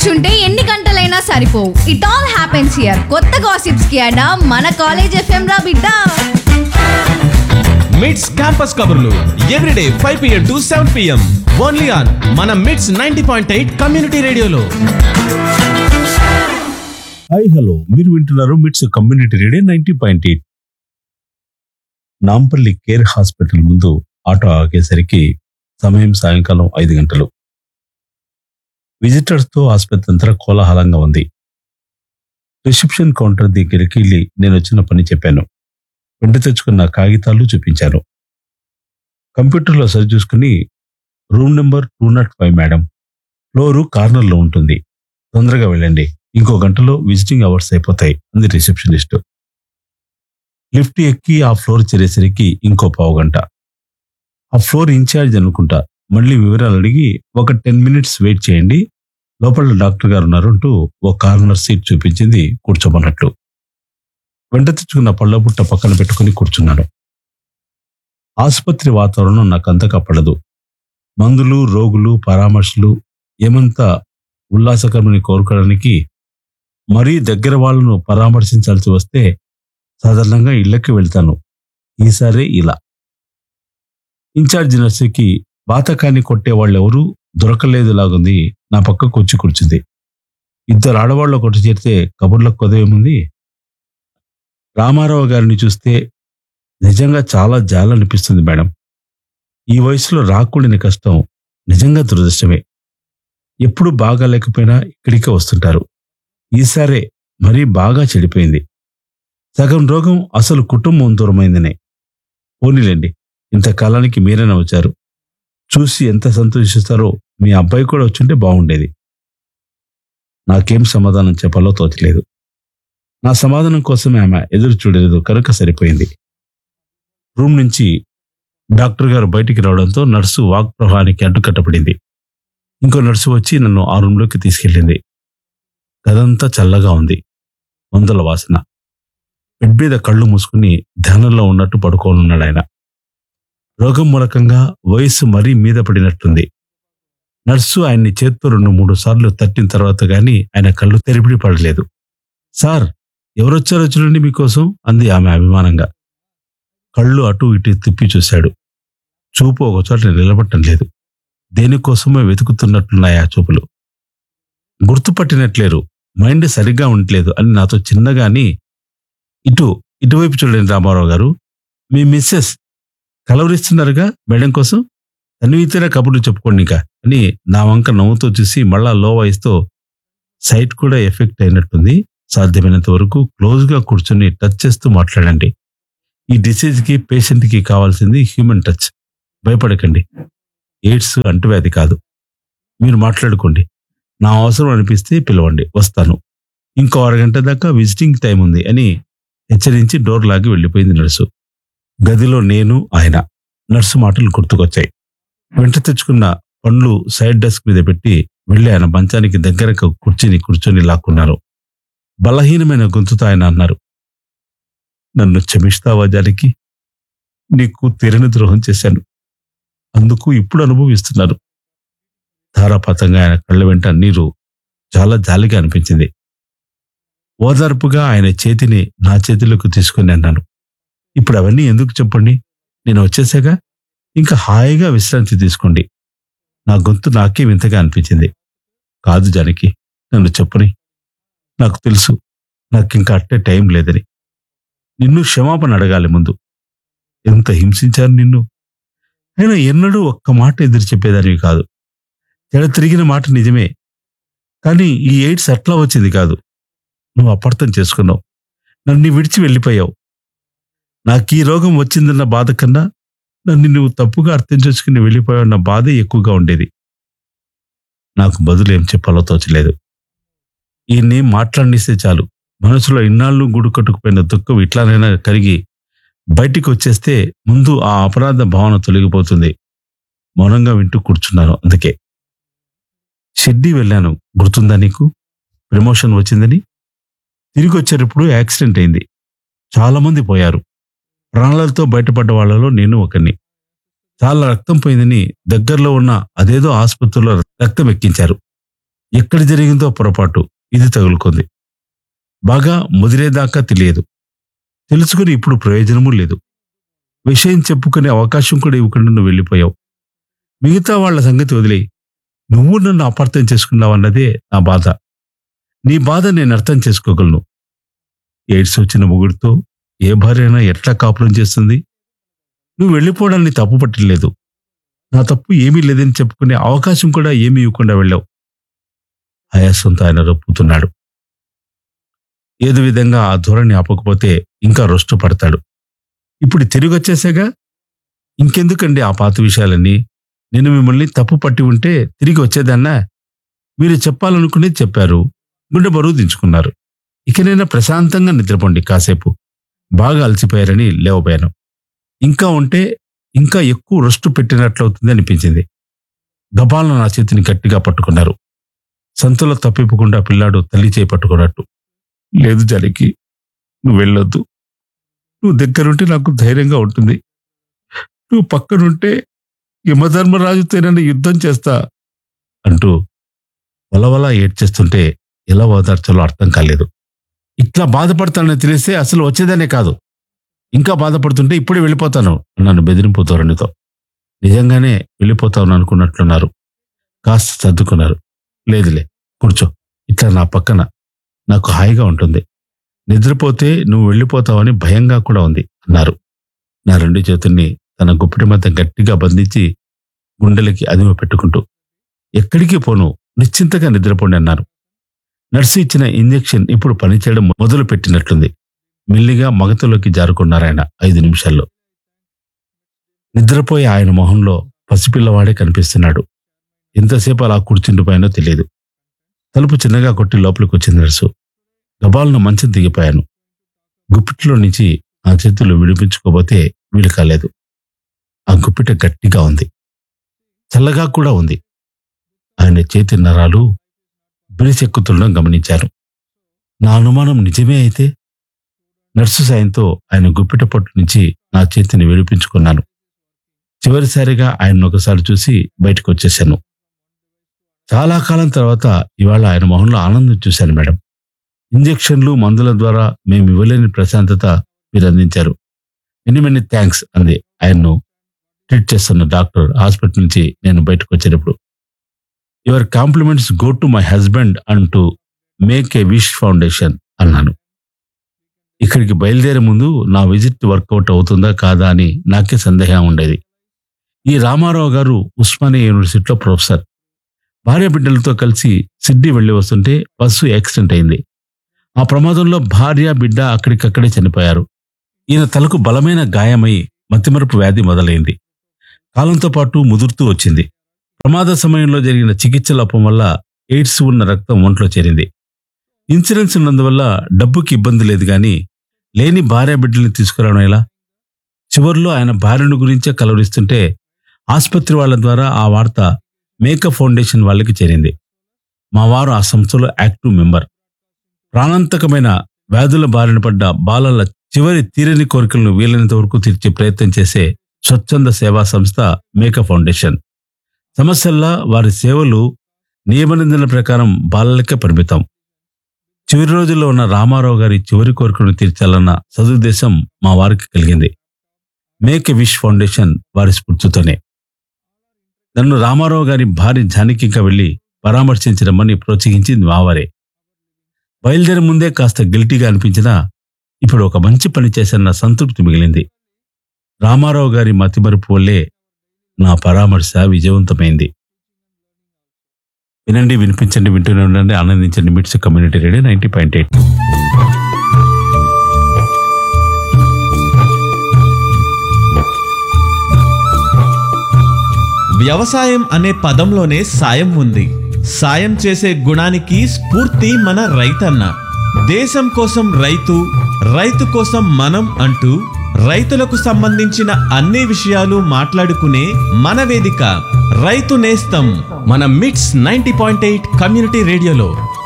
కూర్చుంటే ఎన్ని గంటలైనా సరిపోవు ఇట్ ఆల్ హ్యాపెన్స్ హియర్ కొత్త గాసిప్స్ కి అడా మన కాలేజ్ ఎఫ్ఎం రా బిడ్డ మిడ్స్ క్యాంపస్ కబుర్లు everyday five PM to seven PM only on మన MITS ninety point eight community రేడియోలో హాయ్ హలో మీరు వింటున్నారు MITS community radio ninety point eight Nampally care hospital ముందు ఆటో ఆగేసరికి సమయం సాయంకాలం ఐదు గంటలు విజిటర్స్ తో ఆసుపత్రి అంతా కోలాహలంగా ఉంది రిసెప్షన్ కౌంటర్ దగ్గరికి వెళ్ళి నేను వచ్చిన పని చెప్పాను వెంట తెచ్చుకున్న కాగితాలు చూపించాను కంప్యూటర్లో సరి చూసుకుని room number two not five madam floor కార్నర్లో ఉంటుంది తొందరగా వెళ్ళండి ఇంకో గంటలో విజిటింగ్ అవర్స్ అయిపోతాయి అంది రిసెప్షనిస్ట్ లిఫ్ట్ ఎక్కి ఆ ఫ్లోర్ చేరేసరికి ఇంకో పావు గంట ఆ ఫ్లోర్ ఇన్ఛార్జ్ అనుకుంటా మళ్ళీ వివరాలు అడిగి ఒక టెన్ మినిట్స్ వెయిట్ చేయండి లోపల డాక్టర్ గారు ఉన్నారు అంటూ ఓ కార్నర్ సీట్ చూపించింది కూర్చోమన్నట్లు వెంట తెచ్చుకున్న పళ్ళ పుట్ట పక్కన పెట్టుకుని కూర్చున్నాను ఆసుపత్రి వాతావరణం నాకు అంతగా పడదు మందులు రోగులు పరామర్శలు ఏమంతా ఉల్లాసకరమని కోరుకోవడానికి మరీ దగ్గర వాళ్ళను పరామర్శించాల్సి వస్తే సాధారణంగా ఇళ్ళకి వెళ్తాను ఈసారి ఇలా ఇన్ఛార్జ్ నర్సుకి బాతకాన్ని కొట్టే వాళ్ళెవరూ దొరకలేదు లాగుంది నా పక్కకు వచ్చి కూర్చుంది ఇద్దరు ఆడవాళ్ళ కొట్టు చేరితే కబుర్లకు కొదవేముంది రామారావు గారిని చూస్తే నిజంగా చాలా జాలనిపిస్తుంది మేడం ఈ వయసులో రాకూడని కష్టం నిజంగా దురదృష్టమే ఎప్పుడు బాగా లేకపోయినా ఇక్కడికే వస్తుంటారు ఈసారే మరీ బాగా చెడిపోయింది సగం రోగం అసలు కుటుంబం దూరమైందనే పోనీలేండి ఇంతకాలానికి మీరైనా వచ్చారు చూసి ఎంత సంతోషిస్తారో మీ అబ్బాయి కూడా వచ్చుంటే బాగుండేది నాకేం సమాధానం చెప్పాలో తోచలేదు నా సమాధానం కోసమే ఆమె ఎదురు చూడలేదు కనుక సరిపోయింది రూమ్ నుంచి డాక్టర్ గారు బయటికి రావడంతో నర్సు వాక్ ప్రవాహానికి అడ్డుకట్టబడింది ఇంకో నర్సు వచ్చి నన్ను ఆ రూమ్లోకి తీసుకెళ్ళింది గదంతా చల్లగా ఉంది మందుల వాసన బెడ్ మీద కళ్ళు మూసుకుని ధ్యానంలో ఉన్నట్టు పడుకోనున్నాడు ఆయన రోగం మూలకంగా వయస్సు మరీ మీద పడినట్టుంది నర్సు ఆయన్ని చేత్తో రెండు మూడు సార్లు తట్టిన తర్వాత గాని ఆయన కళ్ళు తెరిపిడి పడలేదు సార్ ఎవరొచ్చారో చూడండి మీకోసం అంది ఆమె అభిమానంగా కళ్ళు అటు ఇటు తిప్పి చూశాడు చూపు ఒక చోట నిలబట్టం లేదు దేనికోసమో వెతుకుతున్నట్లున్నాయి ఆ చూపులు గుర్తుపట్టినట్లేరు మైండ్ సరిగ్గా ఉండట్లేదు అని నాతో చిన్నగాని ఇటు ఇటువైపు చూడండి రామారావు గారు మీ మిస్సెస్ కలవరిస్తున్నారుగా మేడం కోసం తనివితేనే కబుర్లు చెప్పుకోండి ఇంకా అని నా వంక నవ్వుతూ చూసి మళ్ళా లో వాయిస్తో సైట్ కూడా ఎఫెక్ట్ అయినట్టుంది సాధ్యమైనంత వరకు క్లోజ్గా కూర్చొని టచ్ చేస్తూ మాట్లాడండి ఈ డిసీజ్కి పేషెంట్కి కావాల్సింది హ్యూమన్ టచ్ భయపడకండి ఎయిడ్స్ అంటువ్యాధి కాదు మీరు మాట్లాడుకోండి నా అవసరం అనిపిస్తే పిలవండి వస్తాను ఇంకో అరగంట దాకా విజిటింగ్ టైం ఉంది అని హెచ్చరించి డోర్ లాగి వెళ్ళిపోయింది నర్సు గదిలో నేను ఆయన నర్సు మాటలు గుర్తుకొచ్చాయి వెంట తెచ్చుకున్న పండ్లు సైడ్ డెస్క్ మీద పెట్టి వెళ్ళి ఆయన మంచానికి దగ్గరకు కూర్చుని కూర్చొని లాక్కున్నారు బలహీనమైన గొంతుతో ఆయన అన్నారు నన్ను క్షమిస్తావా జానకి నీకు తీరని ద్రోహం చేశాను అందుకు ఇప్పుడు అనుభవిస్తున్నారు ధారాపాతంగా ఆయన కళ్ళ వెంట నీరు చాలా జాలిగా అనిపించింది ఓదార్పుగా ఆయన చేతిని నా చేతిలోకి తీసుకుని అన్నాను ఇప్పుడు అవన్నీ ఎందుకు చెప్పండి నేను వచ్చేసాగా ఇంకా హాయిగా విశ్రాంతి తీసుకోండి నా గొంతు నాకే వింతగా అనిపించింది కాదు జానకి నన్ను చెప్పని నాకు తెలుసు నాకు ఇంకా అట్టే టైం లేదని నిన్ను క్షమాపణ అడగాలి ముందు ఎంత హింసించాను నిన్ను అయినా ఎన్నడూ ఒక్క మాట ఎదురు చెప్పేదానివి కాదు తెడ తిరిగిన మాట నిజమే కానీ ఈ ఎయిడ్స్ అట్లా వచ్చింది కాదు నువ్వు అపార్థం చేసుకున్నావు నన్ను విడిచి వెళ్ళిపోయావు నాకు ఈ రోగం వచ్చిందన్న బాధ కన్నా నన్ను నువ్వు తప్పుగా అర్థం చేసుకుని వెళ్ళిపోయావన్న బాధే ఎక్కువగా ఉండేది నాకు బదులు ఏం చెప్పాలో తోచలేదు ఈయన్ని మాట్లాడిస్తే చాలు మనసులో ఇన్నాళ్ళు గుడి కట్టుకుపోయిన దుఃఖం ఇట్లానైనా కరిగి బయటికి వచ్చేస్తే ముందు ఆ అపరాధ భావన తొలగిపోతుంది మౌనంగా వింటూ కూర్చున్నాను అందుకే షిడ్డీ వెళ్ళాను గుర్తుందా నీకు ప్రమోషన్ వచ్చిందని తిరిగి వచ్చేటప్పుడు యాక్సిడెంట్ అయింది చాలా మంది పోయారు ప్రాణాలతో బయటపడ్డ వాళ్ళలో నేను ఒకరిని చాలా రక్తం పోయిందని దగ్గరలో ఉన్న అదేదో ఆసుపత్రిలో రక్తం ఎక్కించారు ఎక్కడ జరిగిందో పొరపాటు ఇది తగులుకుంది బాగా ముదిరేదాకా తెలియదు తెలుసుకుని ఇప్పుడు ప్రయోజనమూ లేదు విషయం చెప్పుకునే అవకాశం కూడా ఇవ్వకుండా నువ్వు వెళ్ళిపోయావు మిగతా వాళ్ళ సంగతి వదిలే నువ్వు నన్ను అపార్థం చేసుకున్నావన్నదే నా బాధ నీ బాధ నేను అర్థం చేసుకోగలను ఎయిడ్స్ వచ్చిన మొగుడితో ఏ భార్య అయినా ఎట్లా కాపురం చేస్తుంది నువ్వు వెళ్ళిపోవడాన్ని తప్పు పట్టలేదు నా తప్పు ఏమీ లేదని చెప్పుకునే అవకాశం కూడా ఏమీ ఇవ్వకుండా వెళ్ళావు ఆయాసంతో ఆయన రొప్పుతున్నాడు ఏదో విధంగా ఆ ధోరణి ఆపకపోతే ఇంకా రొస్టు పడతాడు ఇప్పుడు తిరిగి వచ్చేసాగా ఇంకెందుకండి ఆ పాత విషయాలన్నీ నేను మిమ్మల్ని తప్పు పట్టి ఉంటే తిరిగి వచ్చేదన్నా మీరు చెప్పాలనుకునేది చెప్పారు గుండె బరువు దించుకున్నారు ఇకనైనా ప్రశాంతంగా నిద్రపోండి కాసేపు బాగా అలసిపోయారని లేవబోయాను ఇంకా ఉంటే ఇంకా ఎక్కువ రొస్టు పెట్టినట్లవుతుంది అనిపించింది గబాలను నా చేతిని గట్టిగా పట్టుకున్నారు సంతలో తప్పిపోకుండా పిల్లాడు తల్లి చేయి పట్టుకున్నట్టు లేదు జానకి నువ్వు వెళ్ళొద్దు నువ్వు దగ్గరుంటే నాకు ధైర్యంగా ఉంటుంది నువ్వు పక్కనుంటే యమధర్మరాజుతోనైనా యుద్ధం చేస్తా అంటూ వలవల ఏడ్చేస్తుంటే ఎలా ఓదార్చాలో అర్థం కాలేదు ఇట్లా బాధపడతానని తెలిస్తే అసలు వచ్చేదనే కాదు ఇంకా బాధపడుతుంటే ఇప్పుడే వెళ్ళిపోతాను అన్నాను బెదిరింపు ధోరణితో నిజంగానే వెళ్ళిపోతాను అనుకున్నట్లున్నారు కాస్త సర్దుకున్నారు లేదులే కూర్చో ఇట్లా నా పక్కన నాకు హాయిగా ఉంటుంది నిద్రపోతే నువ్వు వెళ్ళిపోతావని భయంగా కూడా ఉంది అన్నారు నా రెండు చేతుల్ని తన గుప్పిటి మధ్య గట్టిగా బంధించి గుండెలకి అదిమ పెట్టుకుంటూ ఎక్కడికి పోను నిశ్చింతగా నిద్రపోండి అన్నారు నర్సు ఇచ్చిన ఇంజెక్షన్ ఇప్పుడు పనిచేయడం మొదలు పెట్టినట్లుంది మెల్లిగా మగతలోకి జారుకున్నారాయన ఐదు నిమిషాల్లో నిద్రపోయే ఆయన మొహంలో పసిపిల్లవాడే కనిపిస్తున్నాడు ఎంతసేపు అలా కూర్చుండిపోయానో తెలియదు తలుపు చిన్నగా కొట్టి లోపలికి వచ్చింది నర్సు గబాలను మంచం దిగిపోయాను గుప్పిట్లో నుంచి ఆ చేతులు విడిపించుకోబోతే వీలు కాలేదు ఆ గుప్పిట గట్టిగా ఉంది చల్లగా కూడా ఉంది ఆయన చేతి నరాలు బిరిసెక్కుతుండడం గమనించారు నా అనుమానం నిజమే అయితే నర్సు సాయంతో ఆయన గుప్పిట పట్టు నుంచి నా చేతిని విడిపించుకున్నాను చివరిసారిగా ఆయన ఒకసారి చూసి బయటకు వచ్చేశాను చాలా కాలం తర్వాత ఇవాళ ఆయన మొహంలో ఆనందం చూశాను మేడం ఇంజెక్షన్లు మందుల ద్వారా మేము ఇవ్వలేని ప్రశాంతత మీరు అందించారు మెనీ మెనీ థ్యాంక్స్ అంది ఆయన్ను ట్రీట్ చేస్తున్న డాక్టర్ హాస్పిటల్ నుంచి నేను బయటకు వచ్చేటప్పుడు your compliments go to my husband and to make a wish foundation అన్నాను ఇక్కడికి బయలుదేరే ముందు నా విజిట్ వర్కౌట్ అవుతుందా కాదా అని నాకే సందేహం ఉండేది ఈ రామారావు గారు ఉస్మానియా యూనివర్సిటీలో ప్రొఫెసర్ భార్య బిడ్డలతో కలిసి సిడ్నీ వెళ్ళి వస్తుంటే బస్సు యాక్సిడెంట్ అయింది ఆ ప్రమాదంలో భార్య బిడ్డ అక్కడికక్కడే చనిపోయారు ఈయన తలకు బలమైన గాయమై మతిమరుపు వ్యాధి మొదలైంది కాలంతో పాటు ముదురుతూ వచ్చింది ప్రమాద సమయంలో జరిగిన చికిత్స లోపం వల్ల ఎయిడ్స్ ఉన్న రక్తం ఒంట్లో చేరింది ఇన్సూరెన్స్ ఉన్నందువల్ల డబ్బుకి ఇబ్బంది లేదు కానీ లేని భార్య బిడ్డల్ని తీసుకురావడం ఎలా చివర్లో ఆయన భార్యను గురించే కలవరిస్తుంటే ఆసుపత్రి వాళ్ళ ద్వారా ఆ వార్త మేకప్ ఫౌండేషన్ వాళ్ళకి చేరింది మా వారు ఆ సంస్థలో యాక్టివ్ మెంబర్ ప్రాణాంతకమైన వ్యాధుల బారిన పడ్డ బాలల చివరి తీరని కోరికలను వీలైనంత వరకు తీర్చే ప్రయత్నం చేసే స్వచ్ఛంద సేవా సంస్థ మేకప్ ఫౌండేషన్ సమస్యల్లా వారి సేవలు నియమ నిబంధనల ప్రకారం బాలలకే పరిమితం చివరి రోజుల్లో ఉన్న రామారావు గారి చివరి కోరికను తీర్చాలన్న సదుద్దేశం మా వారికి కలిగింది మేక్ ఎ విష్ ఫౌండేషన్ వారి స్ఫూర్తితోనే నన్ను రామారావు గారి భార్య జానకిగా వెళ్లి పరామర్శించడమని ప్రోత్సహించింది మావారే బయలుదేరే ముందే కాస్త గిల్టీగా అనిపించినా ఇప్పుడు ఒక మంచి పని చేశాన్న సంతృప్తి మిగిలింది రామారావు గారి మతిమరుపు వల్లే నా పరామర్శ విజయవంతమైంది వినండి వినిపించండి వింటూనే ఉండండి ఆనందించండి MITS community radio ninety point eight వ్యవసాయం అనే పదంలోనే సాయం ఉంది సాయం చేసే గుణానికి స్ఫూర్తి మన రైతన్న దేశం కోసం రైతు రైతు కోసం మనం అంటూ రైతులకు సంబంధించిన అన్ని విషయాలు మాట్లాడుకునే మన వేదిక రైతు నేస్తం మన మిట్స్ నైన్టీ పాయింట్ ఎయిట్ కమ్యూనిటీ రేడియోలో